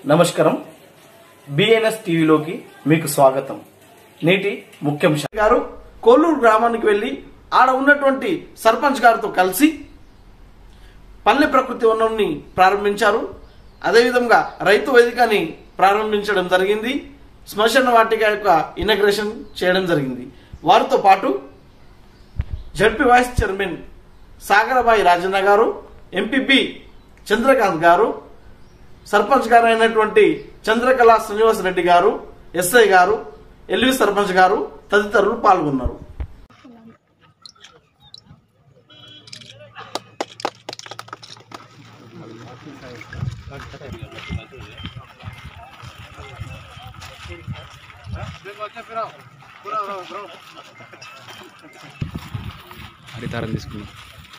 నమస్కారం బిఎన్ఎస్ టీవీలోకి మీకు స్వాగతం నేటి ముఖ్యాంశం గారు కోల్లూరు గ్రామానికి వెళ్లి ఆడ ఉన్నటువంటి సర్పంచ్ గారితో కలిసి పల్లె ప్రకృతి వనంని ప్రారంభించారు అదేవిధంగా రైతు వేదికని ప్రారంభించడం జరిగింది శ్మశాన వాటిక యొక్క ఇనగ్రేషన్ చేయడం జరిగింది వారితో పాటు ZP vice chairman Sagarabai Rajanna గారు ఎంపీపీ చంద్రకాంత్ గారు సర్పంచ్ గారు అయినటువంటి చంద్రకళ శ్రీనివాస్ రెడ్డి గారు ఎస్ఐ గారు ఎల్వి సర్పంచ్ గారు తదితరులు పాల్గొన్నారు హరితారం తీసుకున్నాం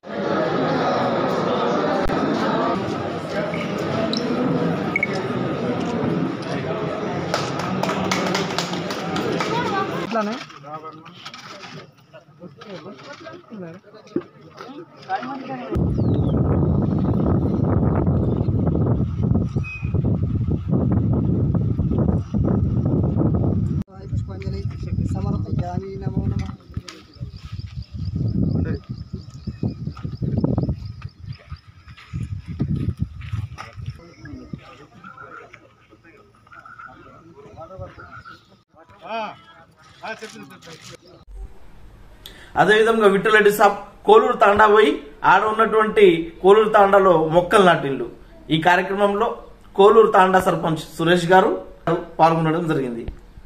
పుష్పాంజలి సమర్పయామి నమో నమః అదేవిధంగా విఠలరెడ్డి సాబ్ కోలూరు తాండా పోయి ఆడ ఉన్నటువంటి కోలూరు తాండాలో మొక్కలు నాటిల్లు ఈ కార్యక్రమంలో కోలూరు తాండా సర్పంచ్ సురేష్ గారు పాల్గొనడం జరిగింది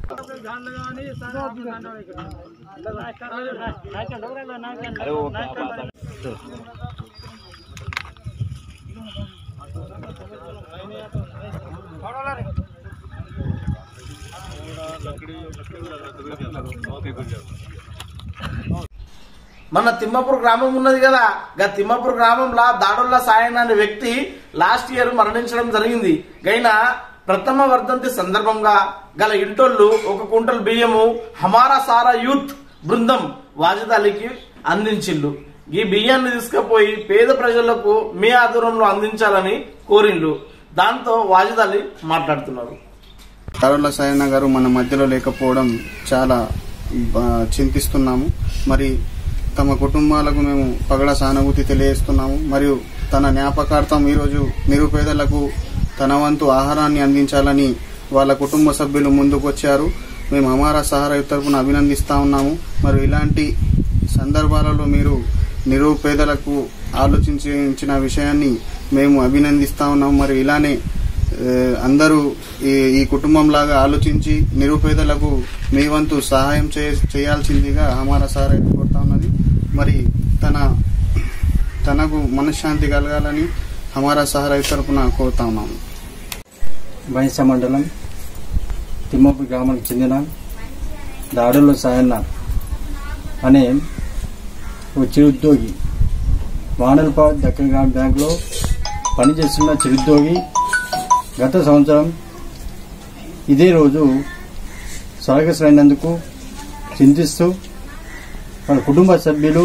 మన తిమ్మపూర్ గ్రామం ఉన్నది కదా గా తిమ్మపూర్ గ్రామంలో దాడుల్లా సాయన్ అనే వ్యక్తి లాస్ట్ ఇయర్ మరణించడం జరిగింది గైన ప్రథమ వర్ధంతి సందర్భంగా గల ఇంటోళ్ళు ఒక కుంటల్ బియ్యము హమారా సారా యూత్ బృందం వాజిద్ అలీకి అందించిల్లు ఈ బియ్యాన్ని తీసుకుపోయి పేద ప్రజలకు మీ ఆధ్వర్యంలో అందించాలని కోరిండ్లు దాంతో వాజిద్ అలీ మాట్లాడుతున్నారు కరోల సాయన్న గారు మన మధ్యలో లేకపోవడం చాలా ఆ, చింతిస్తున్నాము మరి తమ కుటుంబాలకు మేము పగడ సానుభూతి తెలియజేస్తున్నాము మరియు తన జ్ఞాపకార్థం ఈరోజు నిరుపేదలకు తన వంతు ఆహారాన్ని అందించాలని వాళ్ళ కుటుంబ సభ్యులు ముందుకొచ్చారు మేము అమారా సహారా తరపున అభినందిస్తా ఉన్నాము మరి ఇలాంటి సందర్భాలలో మీరు నిరుపేదలకు ఆలోచించిన విషయాన్ని మేము అభినందిస్తా ఉన్నాము మరి ఇలానే ఏ, అందరూ ఈ ఈ కుటుంబం లాగా ఆలోచించి నిరుపేదలకు మీ వంతు సహాయం చే- చేయాల్సిందిగా హమారా సార్ కోరుతా ఉన్నది మరి తన తనకు మనశ్శాంతి కలగాలని హమారా సహారా తరపున కోరుతా ఉన్నాము బైస మండలం తిమ్మపు గ్రామానికి చెందిన దాడుల సాయన్న అనే ఒక చిరుద్యోగి వానల్పా దక్కన్ గ్రామ బ్యాంకులో పనిచేస్తున్న చిరుద్యోగి గత సంవత్సరం ఇదే రోజు స్వర్గస్థమైనందుకు చింతిస్తూ వాళ్ళ కుటుంబ సభ్యులు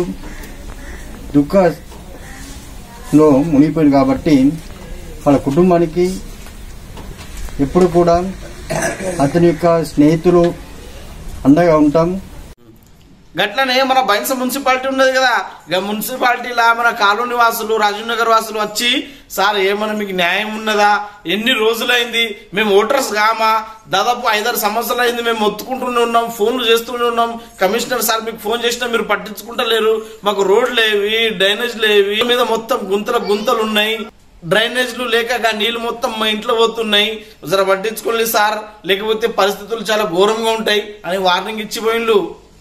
దుఃఖంలో మునిగిపోయింది కాబట్టి వాళ్ళ కుటుంబానికి ఎప్పుడు కూడా అతని యొక్క స్నేహితులు అండగా ఉంటాం గట్లనే మన బైన్స మున్సిపాలిటీ ఉన్నది కదా ఇక మున్సిపాలిటీలా మన కాలనీ వాసులు రాజీవ్ నగర్ వాసులు వచ్చి సార్ ఏమన్నా మీకు న్యాయం ఉన్నదా ఎన్ని రోజులైంది మేము ఓటర్స్ కామా దాదాపు ఐదారు సంవత్సరాలు అయింది మేము మొత్తుకుంటూనే ఉన్నాం ఫోన్లు చేస్తూనే ఉన్నాం కమిషనర్ సార్ మీకు ఫోన్ చేసినా మీరు పట్టించుకుంటలేరు మాకు రోడ్లు లేవి డ్రైనేజ్ లేవి మీద మొత్తం గుంతల గుంతలు ఉన్నాయి డ్రైనేజ్లు లేక గా నీళ్లు మొత్తం మా ఇంట్లో పోతున్నాయి జర పట్టించుకోండి సార్ లేకపోతే పరిస్థితులు చాలా ఘోరంగా ఉంటాయి అని వార్నింగ్ ఇచ్చిపోయిండ్లు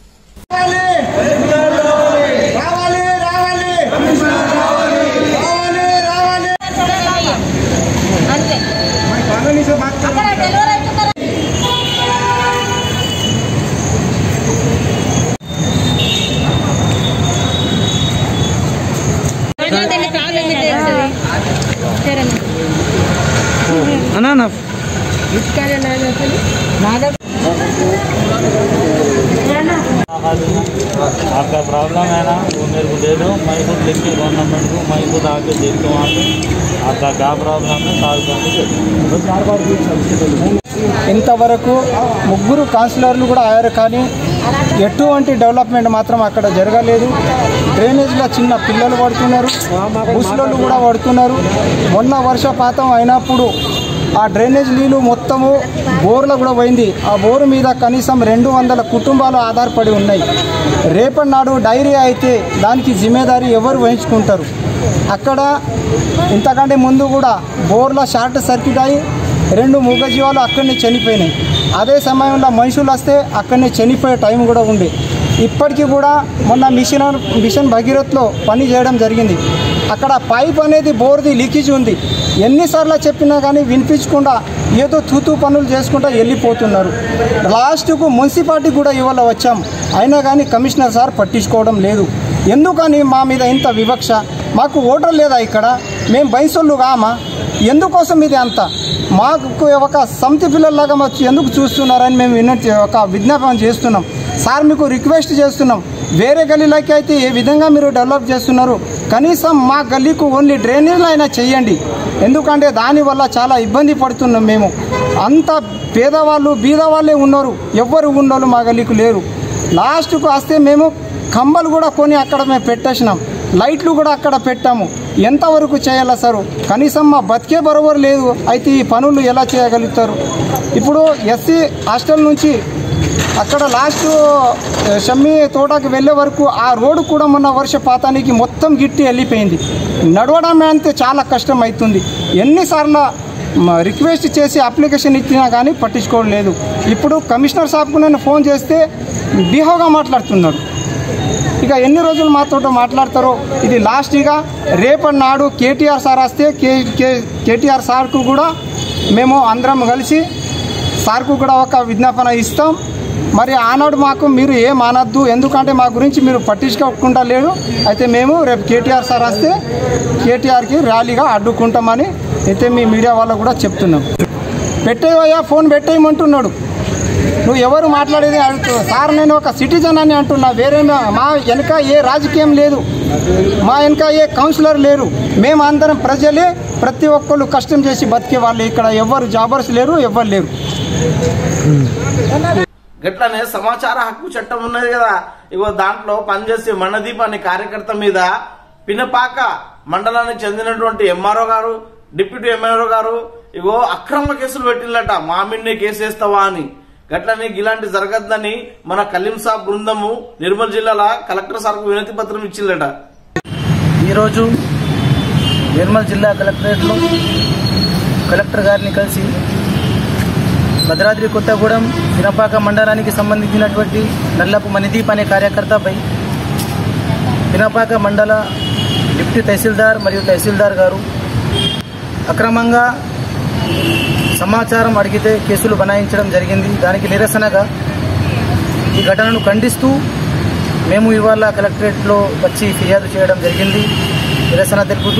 అంతే అక్కడ డెలివరీ అవుతున్నారు అన్నా మాధవ్ आपका प्रॉब्लम है ना वो मेरे को दे दो मैं खुद लिख के गवर्नमेंट को मैं खुद आके देखता हूँ वहाँ पे आपका क्या प्रॉब्लम है सॉल्व करके दे दूँ ఇంతవరకు ముగ్గురు కౌన్సిలర్లు కూడా అయ్యారు కానీ ఎటువంటి డెవలప్మెంట్ మాత్రం అక్కడ జరగలేదు డ్రైనేజ్లో చిన్న పిల్లలు పడుతున్నారు ముసలోళ్ళు కూడా పడుతున్నారు మొన్న వర్షపాతం అయినప్పుడు ఆ డ్రైనేజ్ నీళ్ళు మొత్తము బోర్లో కూడా పోయింది ఆ బోరు మీద కనీసం రెండు వందల కుటుంబాలు ఆధారపడి ఉన్నాయి రేపటి నాడు డైరీ అయితే దానికి జిమ్మేదారీ ఎవరు వహించుకుంటారు అక్కడ ఇంతకంటే ముందు కూడా బోర్ల షార్ట్ సర్క్యూట్ అయ్యి రెండు మూగజీవాలు అక్కడనే చనిపోయినాయి అదే సమయంలో మనుషులు వస్తే అక్కడనే చనిపోయే టైం కూడా ఉంది ఇప్పటికీ కూడా మొన్న మిషన్ మిషన్ భగీరథ్లో పని చేయడం జరిగింది అక్కడ పైప్ అనేది బోర్ది లీకేజ్ ఉంది ఎన్నిసార్లు చెప్పినా కానీ వినిపించకుండా ఏదో తూతూ పనులు చేసుకుంటూ వెళ్ళిపోతున్నారు లాస్ట్కు మున్సిపాలిటీ కూడా ఇవాళ వచ్చాం అయినా కానీ కమిషనర్ సార్ పట్టించుకోవడం లేదు ఎందుకని మా మీద ఇంత వివక్ష మాకు ఓటర్ లేదా ఇక్కడ మేము బైసోళ్ళు కామా ఎందుకోసం ఇది అంత మాకు ఒక సమితి పిల్లల్లాగా మాకు ఎందుకు చూస్తున్నారని మేము విన్నట్టు ఒక విజ్ఞాపన చేస్తున్నాం సార్ మీకు రిక్వెస్ట్ చేస్తున్నాం వేరే గల్లీలకి అయితే ఏ విధంగా మీరు డెవలప్ చేస్తున్నారు కనీసం మా గల్లీకు ఓన్లీ డ్రైనేజ్లు అయినా చేయండి ఎందుకంటే దానివల్ల చాలా ఇబ్బంది పడుతున్నాం మేము అంత పేదవాళ్ళు బీదవాళ్ళే ఉన్నారు ఎవ్వరు ఉన్నోళ్ళు మా గల్లీకు లేరు లాస్ట్కు వస్తే మేము కంబలు కూడా కొని అక్కడ మేము పెట్టేసినాం లైట్లు కూడా అక్కడ పెట్టాము ఎంతవరకు చేయాలా సార్ కనీసం మా బతికే బరోబరు లేదు అయితే ఈ పనులు ఎలా చేయగలుగుతారు ఇప్పుడు ఎస్సీ హాస్టల్ నుంచి అక్కడ లాస్ట్ షమ్మి తోటకి వెళ్ళే వరకు ఆ రోడ్డు కూడా మొన్న వర్షపాతానికి మొత్తం గిట్టి వెళ్ళిపోయింది నడవడం అంటే చాలా కష్టం అవుతుంది ఎన్నిసార్లు మ- రిక్వెస్ట్ చేసి అప్లికేషన్ ఇచ్చినా కానీ పట్టించుకోవడం లేదు ఇప్పుడు కమిషనర్ సాబ్కు నేను ఫోన్ చేస్తే బిహోగా మాట్లాడుతున్నాడు ఇక ఎన్ని రోజులు మాతో మాట్లాడతారో ఇది లాస్ట్గా రేపటి నాడు కేటీఆర్ సార్ వస్తే కే కే కేటీఆర్ సార్కు కూడా మేము అందరం కలిసి సార్కు కూడా ఒక విజ్ఞాపన ఇస్తాం మరి ఆనాడు మాకు మీరు ఏం అనద్దు ఎందుకంటే మా గురించి మీరు పట్టించుకోకుండా లేడు అయితే మేము రేపు కేటీఆర్ సార్ వస్తే కేటీఆర్కి ర్యాలీగా అడ్డుకుంటామని అయితే మీ మీడియా వాళ్ళకు కూడా చెప్తున్నాం పెట్టేవయ్యా ఫోన్ పెట్టేయమంటున్నాడు నువ్వు ఎవరు మాట్లాడేది అడుగుతూ సార్ నేను ఒక సిటిజన్ అని అంటున్నా వేరే మా- మా వెనక ఏ రాజకీయం లేదు మా వెనక ఏ కౌన్సిలర్ లేరు మేము అందరం ప్రజలే ప్రతి ఒక్కళ్ళు కష్టం చేసి బతికే వాళ్ళు ఇక్కడ ఎవరు జాబర్స్ లేరు ఎవరు లేరు గట్లనే సమాచార హక్కు చట్టం ఉన్నది కదా ఇగో దాంట్లో పనిచేసే మణదీప్ అనే కార్యకర్త మీద పినపాక మండలానికి చెందినటువంటి ఎంఆర్ఓ గారు డిప్యూటీ ఎంఆర్ఓ గారు ఇగో అక్రమ కేసులు పెట్టిందట మామిడిని కేసు వేస్తావా అని గట్లనే ఇలాంటి జరగద్దని మన కలీం సాబ్ బృందము నిర్మల్ జిల్లాల కలెక్టర్ సార్కు వినతి పత్రం ఇచ్చిందట ఈరోజు నిర్మల్ జిల్లా కలెక్టరేట్లో కలెక్టర్ గారిని కలిసి భద్రాద్రి కొత్తగూడెం పినపాక మండలానికి సంబంధించినటువంటి నల్లపు మణిదీప్ అనే కార్యకర్తపై పినపాక మండల డిప్యూటీ తహసీల్దార్ మరియు తహసీల్దార్ గారు అక్రమంగా సమాచారం అడిగితే కేసులు బనాయించడం జరిగింది దానికి నిరసనగా ఈ ఘటనను ఖండిస్తూ మేము ఇవాళ కలెక్టరేట్లో వచ్చి ఫిర్యాదు చేయడం జరిగింది నిరసన తెలుపుతూ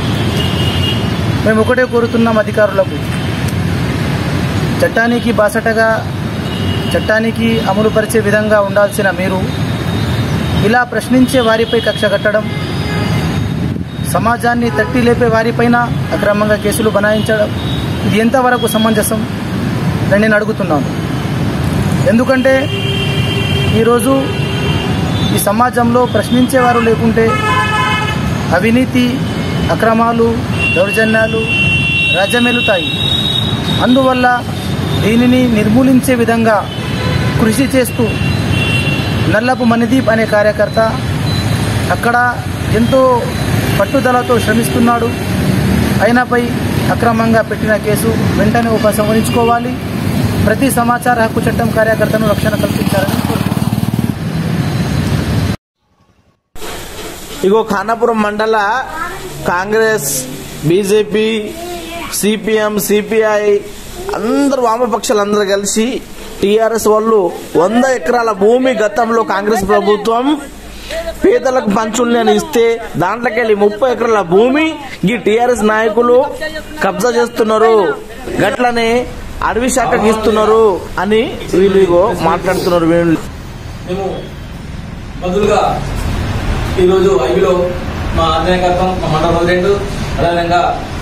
మేము ఒకటే కోరుతున్నాం అధికారులకు చట్టానికి బాసటగా చట్టానికి అమలు పరిచే విధంగా ఉండాల్సిన మీరు ఇలా ప్రశ్నించే వారిపై కక్ష కట్టడం సమాజాన్ని తట్టి లేపే వారిపైన అక్రమంగా కేసులు బనాయించడం ఇది ఎంతవరకు సమంజసం అని నేను అడుగుతున్నాను ఎందుకంటే ఈరోజు ఈ సమాజంలో ప్రశ్నించేవారు లేకుంటే అవినీతి అక్రమాలు దౌర్జన్యాలు రాజ్యమెలుతాయి అందువల్ల దీనిని నిర్మూలించే విధంగా కృషి చేస్తూ నల్లపు మణిదీప్ అనే కార్యకర్త అక్కడ ఎంతో పట్టుదలతో శ్రమిస్తున్నాడు అయినపై అక్రమంగా పెట్టిన కేసు వెంటనే ఉపసంహరించుకోవాలి ప్రతి సమాచార హక్కు చట్టం కార్యకర్తను రక్షణ కల్పించాలని కోరుతున్నాను ఇగో ఖానాపురం మండల కాంగ్రెస్ బీజేపీ సిపిఎం సిపిఐ అందరు వామపక్షాలు అందరూ కలిసి టిఆర్ఎస్ వాళ్ళు వంద ఎకరాల భూమి గతంలో కాంగ్రెస్ ప్రభుత్వం పేదలకు పంచుల్ని ఇస్తే దాంట్లోకి వెళ్ళి ముప్పై ఎకరాల భూమి ఈ టిఆర్ఎస్ నాయకులు కబ్జా చేస్తున్నారు గట్లనే అడవి శాఖకి ఇస్తున్నారు అని వీళ్ళు ఇగో మాట్లాడుతున్నారు వీళ్ళు మేము బదులుగా ఈరోజు ఐబీలో మా అధినాయకత్వం మా మండల ప్రెసిడెంట్ అదేవిధంగా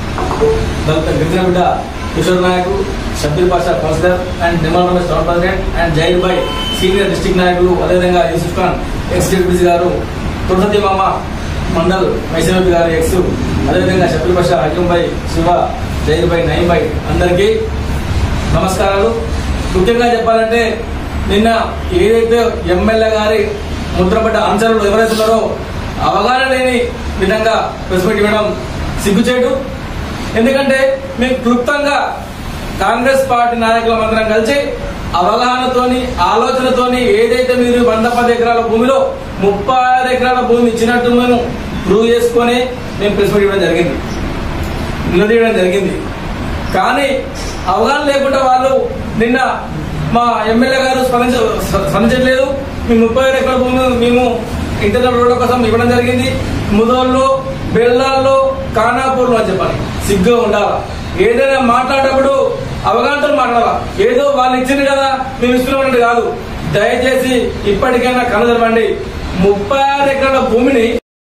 దళిత గిరిజన బిడ్డ Kishore Nayak Shabbir Pasha councillor and Nirmal Ramesh town president and Zair bhai senior district నాయకులు అదేవిధంగా యూసుఫ్ ఖాన్ ఎక్స్ డిప్యూటీ గారు తులసతి మామ మండల్ మైసూర్ గారు ఎక్స్ అదేవిధంగా షబ్బీర్ పాషా హకీం భాయ్ శివ జైర్ భాయ్ నయీం భాయ్ అందరికీ నమస్కారాలు ముఖ్యంగా చెప్పాలంటే నిన్న ఏదైతే ఎమ్మెల్యే గారి ముద్రపడ్డ అంచనలు ఎవరైతే ఉన్నారో అవగాహన లేని విధంగా ప్రెస్ మీట్ ఇవ్వడం సిగ్గుచేటు ఎందుకంటే మేము క్లుప్తంగా కాంగ్రెస్ పార్టీ నాయకుల మందరం కలిసి అవగాహనతోని ఆలోచనతోని ఏదైతే మీరు వంద పది ఎకరాల భూమిలో ముప్పై ఆరు ఎకరాల భూమి ఇచ్చినట్టు మేము ప్రూవ్ చేసుకొని మేము ప్రెస్ మీట్ ఇవ్వడం జరిగింది నిలదీయడం జరిగింది కానీ అవగాహన లేకుండా వాళ్ళు నిన్న మా ఎమ్మెల్యే గారు స్పందించ స్పందించట్లేదు మేము ముప్పై ఆరు ఎకరాల భూమి మేము ఇంటర్నల్ రోడ్ల కోసం ఇవ్వడం జరిగింది ముదోల్లో బెల్లాల్లో కానాపూర్లో అని చెప్పాలి సిగ్గుగా ఉండాలా ఏదైనా మాట్లాడేటప్పుడు అవగాహనతో మాట్లాడాలా ఏదో వాళ్ళు ఇచ్చింది కదా మేము ఇస్తున్నామంటే కాదు దయచేసి ఇప్పటికైనా కనుదరవండి ముప్పై ఆరు ఎకరాల భూమిని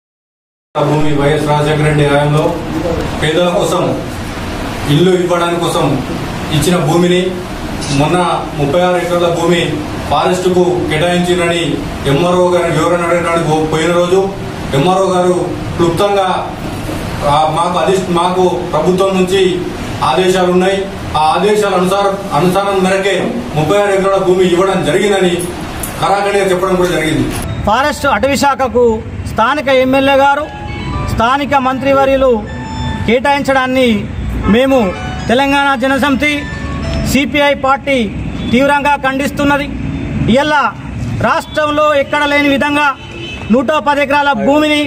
భూమి వైఎస్ రాజశేఖర రెడ్డి హయాంలో పేదల కోసం ఇల్లు ఇవ్వడానికి కోసం ఇచ్చిన భూమిని మొన్న ముప్పై ఆరు ఎకరాల భూమి ఫారెస్ట్ కు కేటాయించిందని ఎంఆర్ఓ గారి వివరణ అడగడానికి పో- పోయిన రోజు ఎంఆర్ఓ గారు క్లుప్తంగా ఆ, మాకు అధి మాకు ప్రభుత్వం నుంచి ఆదేశాలు ఉన్నాయి ఆ ఆదేశాల అనుసారం అనుసారం మేరకే ముప్పై ఆరు ఎకరాల భూమి ఇవ్వడం జరిగిందని కరాఖండిగా చెప్పడం కూడా జరిగింది ఫారెస్ట్ అటవీ శాఖకు స్థానిక ఎమ్మెల్యే గారు స్థానిక మంత్రివర్యులు కేటాయించడాన్ని మేము తెలంగాణ జనసమితి సిపిఐ పార్టీ తీవ్రంగా ఖండిస్తున్నది ఇలా రాష్ట్రంలో ఎక్కడ లేని విధంగా నూట పది ఎకరాల భూమిని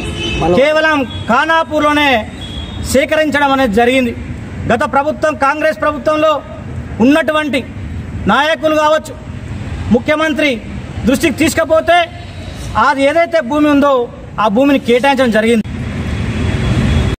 కేవలం ఖానాపూర్లోనే సేకరించడం అనేది జరిగింది గత ప్రభుత్వం కాంగ్రెస్ ప్రభుత్వంలో ఉన్నటువంటి నాయకులు కావచ్చు ముఖ్యమంత్రి దృష్టికి తీసుకపోతే అది ఏదైతే భూమి ఉందో ఆ భూమిని కేటాయించడం జరిగింది